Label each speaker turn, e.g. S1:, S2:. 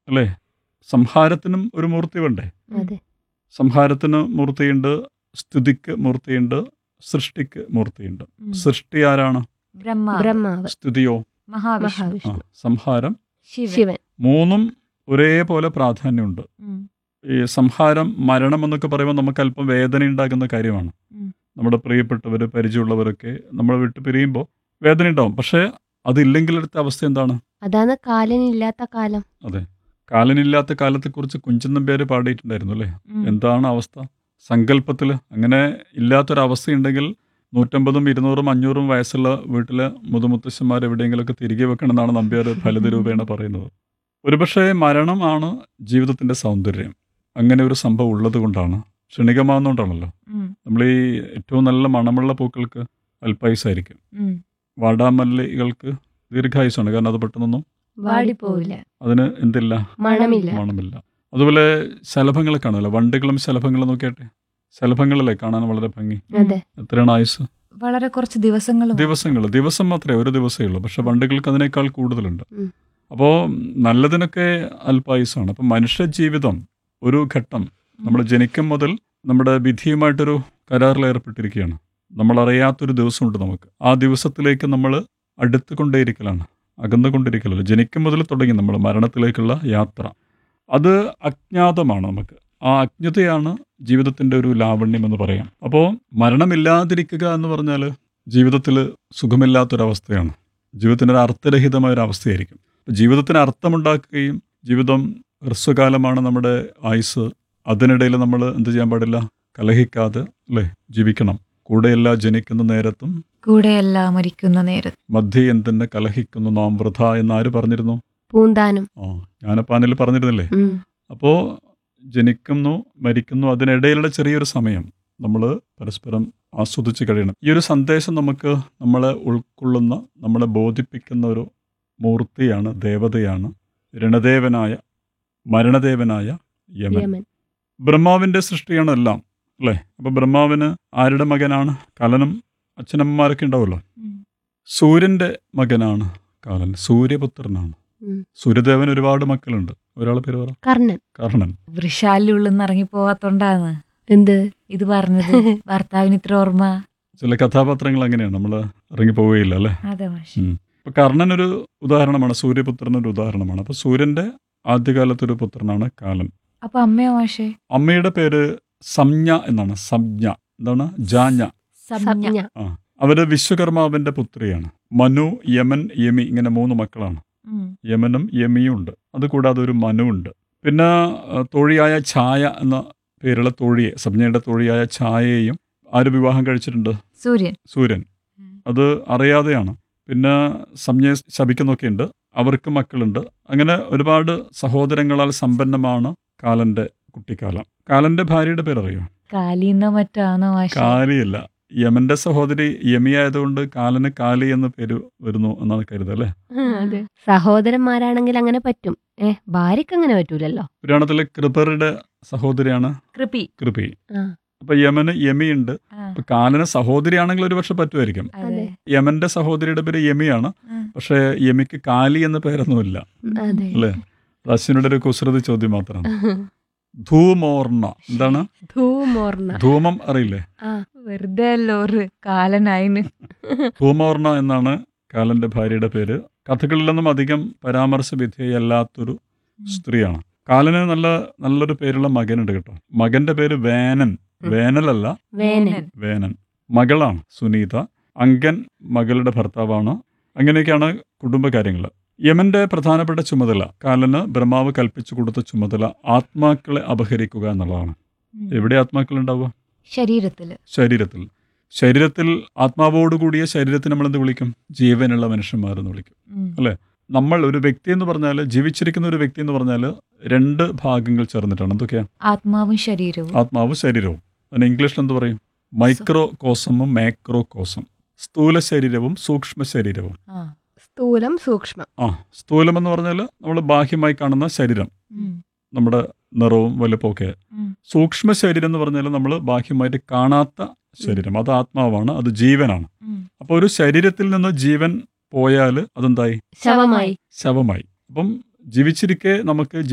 S1: അല്ലേ സംഹാരത്തിനും ഒരു മൂർത്തി വേണ്ടേ
S2: അതെ
S1: സംഹാരത്തിന് മൂർത്തിയുണ്ട് സ്തുതിക്ക് മൂർത്തിയുണ്ട് സൃഷ്ടിക്ക് മൂർത്തിയുണ്ട്
S3: ഉം.
S1: സൃഷ്ടി ആരാണ്
S3: ബ്രഹ്മ
S2: ബ്രഹ്മാവ്
S1: സ്തുതിയോ
S3: മഹാവിഷ്ണു
S1: ആ
S2: മഹാവിഷ്ണു
S1: സംഹാരം
S3: ശിവൻ
S2: ശിവൻ
S1: മൂന്നും ഒരേപോലെ പ്രാധാന്യമുണ്ട്
S3: ഉം.
S1: ഈ സംഹാരം മരണം എന്നൊക്കെ പറയുമ്പോൾ നമുക്ക് അല്പം വേദന ഉണ്ടാക്കുന്ന കാര്യമാണ്
S3: ഉം.
S1: നമ്മുടെ പ്രിയപ്പെട്ടവർ പരിചയമുള്ളവരൊക്കെ നമ്മളെ വിട്ട് പിരിയുമ്പോൾ വേദന ഉണ്ടാവും പക്ഷേ അതില്ലെങ്കിലടുത്ത അവസ്ഥ എന്താണ്
S2: അതാണ് കാലനില്ലാത്ത കാലം
S1: കാലനില്ലാത്ത കാലത്തെക്കുറിച്ച് കുഞ്ചൻ പേര് പാടിയിട്ടുണ്ടായിരുന്നു അല്ലേ
S3: ഉം.
S1: എന്താണ് അവസ്ഥ സങ്കല്പത്തിൽ അങ്ങനെ ഇല്ലാത്തൊരവസ്ഥയുണ്ടെങ്കിൽ നൂറ്റമ്പതും ഇരുന്നൂറും അഞ്ഞൂറും വയസ്സുള്ള വീട്ടിലെ മുതുമുത്തശ്ശന്മാർ എവിടെയെങ്കിലുമൊക്കെ തിരികെ വെക്കണം എന്നാണ് നമ്പ്യാർ ഫലിത രൂപേണ പറയുന്നത് ഒരുപക്ഷെ മരണമാണ് ജീവിതത്തിൻ്റെ സൗന്ദര്യം അങ്ങനെ ഒരു സംഭവം ഉള്ളത് കൊണ്ടാണ് ക്ഷണികമാകുന്നതുകൊണ്ടാണല്ലോ
S3: ഉം.
S1: നമ്മൾ ഈ ഏറ്റവും നല്ല മണമുള്ള പൂക്കൾക്ക് അല്പായുസായിരിക്കും
S3: ഉം.
S1: വാടാമല്ലികൾക്ക് ദീർഘായുസാണ് കാരണം അത് പെട്ടെന്നൊന്നും
S3: വാടിപ്പോവില്ല
S1: അതിന് എന്തില്ല
S2: മണമില്ല
S1: മണമില്ല അതുപോലെ ശലഭങ്ങളെ കാണുമല്ലോ വണ്ടുകളും ശലഭങ്ങളും നോക്കിയാട്ടെ ശലഭങ്ങളല്ലേ കാണാൻ വളരെ ഭംഗി
S2: അതെ
S1: എത്രയാണ് ആയുസ്
S3: വളരെ കുറച്ച് ദിവസങ്ങൾ
S1: ദിവസങ്ങൾ ദിവസം മാത്രമേ ഒരു ദിവസമേ ഉള്ളൂ പക്ഷെ വണ്ടുകൾക്ക് അതിനേക്കാൾ കൂടുതലുണ്ട്
S2: ഉം.
S1: അപ്പോൾ നല്ലതിനൊക്കെ അല്പായുസാണ് അപ്പം മനുഷ്യ ജീവിതം ഒരു ഘട്ടം നമ്മൾ ജനിക്കും മുതൽ നമ്മുടെ വിധിയുമായിട്ടൊരു കരാറിൽ ഏർപ്പെട്ടിരിക്കുകയാണ് നമ്മൾ അറിയാത്തൊരു ദിവസമുണ്ട് നമുക്ക് ആ ദിവസത്തിലേക്ക് നമ്മൾ അടുത്തുകൊണ്ടേയിരിക്കലാണ് അകന്നുകൊണ്ടിരിക്കലല്ല ജനിക്കും മുതൽ തുടങ്ങി നമ്മൾ മരണത്തിലേക്കുള്ള യാത്ര അത് അജ്ഞാതമാണ് നമുക്ക് ആ അജ്ഞതയാണ് ജീവിതത്തിൻ്റെ ഒരു ലാവണ്യം എന്ന് പറയാം അപ്പോൾ മരണമില്ലാതിരിക്കുക എന്ന് പറഞ്ഞാൽ ജീവിതത്തിൽ സുഖമില്ലാത്തൊരവസ്ഥയാണ് ജീവിതത്തിൻ്റെ ഒരു അർത്ഥരഹിതമായ ഒരു അവസ്ഥയായിരിക്കും അപ്പോൾ ജീവിതത്തിന് അർത്ഥമുണ്ടാക്കുകയും ജീവിതം ഹ്രസ്വകാലമാണ് നമ്മുടെ ആയുസ് അതിനിടയിൽ നമ്മൾ എന്ത് ചെയ്യാൻ പാടില്ല കലഹിക്കാതെ അല്ലേ ജീവിക്കണം കൂടെയല്ല ജനിക്കുന്ന നേരത്തും
S3: കൂടെയല്ല മരിക്കുന്ന നേരത്ത്
S1: മധ്യ എന്തിനെ കലഹിക്കുന്നു നാം വൃഥ എന്ന് ആര് പറഞ്ഞിരുന്നു
S2: പൂന്താനം
S1: ആ ജ്ഞാനപ്പാനിൽ പറഞ്ഞിരുന്നില്ലേ
S2: ഉം.
S1: അപ്പോൾ ജനിക്കുന്നു മരിക്കുന്നു അതിനിടയിലുള്ള ചെറിയൊരു സമയം നമ്മൾ പരസ്പരം ആസ്വദിച്ച് കഴിയണം ഈ ഒരു സന്ദേശം നമുക്ക് നമ്മളെ ഉൾക്കൊള്ളുന്ന നമ്മളെ ബോധിപ്പിക്കുന്ന ഒരു മൂർത്തിയാണ് ദേവതയാണ് രണദേവനായ മരണദേവനായ യമൻ
S2: യമൻ
S1: ബ്രഹ്മാവിൻ്റെ സൃഷ്ടിയാണ് എല്ലാം അല്ലേ അപ്പോൾ ബ്രഹ്മാവിന് ആരുടെ മകനാണ് കലനും അച്ഛനമ്മമാരൊക്കെ ഉണ്ടാവുമല്ലോ
S3: ഉം.
S1: സൂര്യൻ്റെ മകനാണ് കാലൻ സൂര്യപുത്രനാണ്
S2: ഉം.
S1: സൂര്യദേവന് ഒരുപാട് മക്കളുണ്ട് ഒരാളെ പേര് പറ
S2: കർണൻ
S1: കർണൻ
S3: വൃഷാലിനുള്ളിൽ നിന്ന് ഇറങ്ങി പോവാത്തോണ്ടാണ്
S2: എന്ത്
S3: ഇത് പറഞ്ഞത് ഭർത്താവിന് ഇത്ര ഓർമ്മ
S1: ചില കഥാപാത്രങ്ങൾ അങ്ങനെയാണ് നമ്മൾ ഇറങ്ങി പോവുകയില്ല അല്ലേ
S3: അതെ മാഷ്
S1: ഉം. ഇപ്പൊ കർണൻ ഒരു ഉദാഹരണമാണ് സൂര്യപുത്രൻ ഒരു ഉദാഹരണമാണ് അപ്പൊ സൂര്യന്റെ ആദ്യകാലത്തൊരു പുത്രനാണ് കാലൻ
S3: അപ്പൊ അമ്മയോ മാഷേ
S1: അമ്മയുടെ പേര് സംജ്ഞ എന്നാണ് സംജ്ഞ എന്താണ് ജാഞ്ഞ
S2: സംജ്ഞ
S1: ആ അവര് വിശ്വകർമാവിന്റെ പുത്രിയാണ് മനു യമൻ യമി ഇങ്ങനെ മൂന്ന് മക്കളാണ്
S3: ഉം.
S1: യമനും യമിയും ഉണ്ട് അതുകൂടാതെ ഒരു മനു ഉണ്ട് പിന്നെ ആ, തോഴിയായ ഛായ എന്ന പേരുള്ള തോഴിയെ സംജ്ഞയുടെ തോഴിയായ ഛായയെയും ആര് വിവാഹം കഴിച്ചിട്ടുണ്ട്
S3: സൂര്യൻ
S1: സൂര്യൻ
S3: ഉം.
S1: അത് അറിയാതെയാണ് പിന്നെ സംജ്ഞയെ ശപിക്കുന്നൊക്കെ ഉണ്ട് അവർക്ക് മക്കളുണ്ട് അങ്ങനെ ഒരുപാട് സഹോദരങ്ങളാൽ സമ്പന്നമാണ് കാലന്റെ കുട്ടിക്കാലം കാലന്റെ ഭാര്യയുടെ പേരറിയോ
S3: കാലിന്നോ മറ്റാണോ മാഷേ
S1: കാലിയല്ല യമന്റെ സഹോദരി യമി ആയതുകൊണ്ട് കാലന് കാലി എന്ന പേര് വരുന്നു എന്നാണ് കരുതുക അല്ലേ
S2: അതെ സഹോദരന്മാരാണെങ്കിൽ അങ്ങനെ പറ്റും ഏ ഭാര്യക്ക് അങ്ങനെ പറ്റൂലല്ലോ
S1: പുരാണത്തിലെ കൃപരുടെ സഹോദരിയാണ്
S3: കൃപി
S1: കൃപി
S2: ആ.
S1: അപ്പൊ യമന് യമിയുണ്ട്
S3: ആ,
S1: അപ്പൊ കാലന് സഹോദരിയാണെങ്കിൽ ഒരു പക്ഷെ പറ്റുമായിരിക്കും
S3: അതെ
S1: യമന്റെ സഹോദരിയുടെ പേര് യമിയാണ്
S3: ഉം.
S1: പക്ഷേ യമിക്ക് കാലി എന്ന പേരൊന്നുമില്ല
S2: അതെ
S1: അല്ലേ അത് അശ്വിനുടെ ഒരു കുസൃതി ചോദ്യം മാത്രമാണ് ധൂമോർണ എന്താണ്
S2: ധൂമോർണ
S1: ധൂമം അറിയില്ലേ
S2: ആ
S3: വെറുതെ അല്ലോ ഒരു കാലനായിന്
S1: ധൂമോർണ എന്നാണ് കാലന്റെ ഭാര്യയുടെ പേര് കഥകളിലൊന്നും അധികം പരാമർശ വിധേയല്ലാത്തൊരു സ്ത്രീയാണ് കാലന് നല്ല നല്ലൊരു പേരുള്ള മകനുണ്ട് കേട്ടോ മകന്റെ പേര് വേനൻ വേനലല്ല
S2: വേനൻ
S1: വേനൻ മകളാണ് സുനീത അങ്കൻ മകളുടെ ഭർത്താവാണ് അങ്ങനെയൊക്കെയാണ് കുടുംബകാര്യങ്ങൾ യമന്റെ പ്രധാനപ്പെട്ട ചുമതല കാലന് ബ്രഹ്മാവ് കൽപ്പിച്ചു കൊടുത്ത ചുമതല ആത്മാക്കളെ അപഹരിക്കുക എന്നുള്ളതാണ്
S3: ഉം.
S1: എവിടെ ആത്മാക്കൾ ഉണ്ടാവുക
S3: ശരീരത്തില്
S1: ശരീരത്തിൽ ശരീരത്തിൽ ആത്മാവോടുകൂടിയ ശരീരത്തിന് നമ്മൾ എന്ത് വിളിക്കും ജീവനുള്ള മനുഷ്യന്മാരെന്ന് വിളിക്കും
S3: ഉം.
S1: നമ്മൾ ഒരു വ്യക്തി എന്ന് പറഞ്ഞാൽ ജീവിച്ചിരിക്കുന്ന ഒരു വ്യക്തി എന്ന് പറഞ്ഞാൽ രണ്ട് ഭാഗങ്ങൾ ചേർന്നിട്ടാണ് എന്തൊക്കെയാ
S3: ആത്മാവും ശരീരവും
S1: ആത്മാവും ശരീരവും അതിന് ഇംഗ്ലീഷിൽ എന്ത് പറയും മൈക്രോ കോസമും മാക്രോ കോസം സ്ഥൂല ശരീരവും സൂക്ഷ്മ ശരീരവും
S3: ആ
S2: സ്ഥൂലം സൂക്ഷ്മം
S1: ആ സ്ഥൂലം എന്ന് പറഞ്ഞാൽ നമ്മൾ ബാഹ്യമായി കാണുന്ന ശരീരം
S3: ഉം.
S1: നമ്മുടെ നിറവും വലുപ്പമൊക്കെ
S3: ഉം.
S1: സൂക്ഷ്മ ശരീരം എന്ന് പറഞ്ഞാൽ നമ്മൾ ബാഹ്യമായിട്ട് കാണാത്ത ശരീരം അത് ആത്മാവാണ് അത് ജീവനാണ്
S3: ഉം.
S1: അപ്പോൾ ഒരു ശരീരത്തിൽ നിന്ന് ജീവൻ പോയാൽ അതെന്തായി
S2: ശവമായി
S1: ശവമായി അപ്പം ജീവിച്ചിരിക്കെ നമുക്ക്